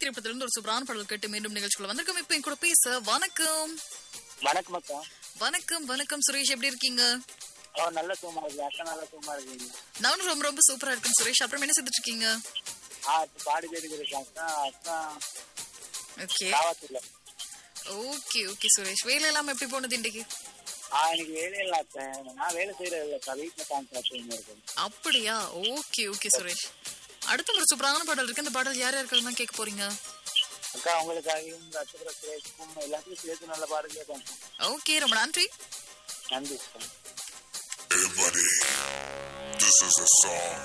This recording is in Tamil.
திரைப்படத்திலிருந்து ஒரு சூப்பரான பாடல் கேட்டு மீண்டும் நிகழ்ச்சிக்குள்ள வந்திருக்கோம் இப்ப என் கூட பேச வணக்கம் வணக்கம் அக்கா வணக்கம் வணக்கம் சுரேஷ் எப்படி இருக்கீங்க ஓ நல்ல சும்மா இருக்கு அக்கா நல்ல சும்மா இருக்கீங்க நானும் ரொம்ப ரொம்ப சூப்பரா இருக்கேன் சுரேஷ் அப்புறம் என்ன செஞ்சுட்டு இருக்கீங்க ஆ இப்போ பாடி கேட்டு இருக்கேன் அக்கா அக்கா ஓகே காவாத்தூர்ல ஓகே ஓகே சுரேஷ் வேலை எல்லாம் எப்படி போனது இன்றைக்கு ஆ எனக்கு வேலையே இல்லை அக்கா நான் வேலை செய்யறது இல்லைக்கா வீட்டில் கான்ட்ராக்ட் இருக்கேன் அப்படியா ஓகே ஓகே சுரேஷ் அடுத்த ஒரு சூப்பரான பாடல் இருக்கு அந்த பாடல் யார் யாருக்கெல்லாம் தான் கேட்க போறீங்க அக்கா உங்களுக்காகவும் நட்சத்திர சுரேஷுக்கும் எல்லாத்தையும் சேர்த்து நல்ல பாடு கேட்பேன் ஓகே ரொம்ப நன்றி நன்றி அக்கா Everybody, this is a song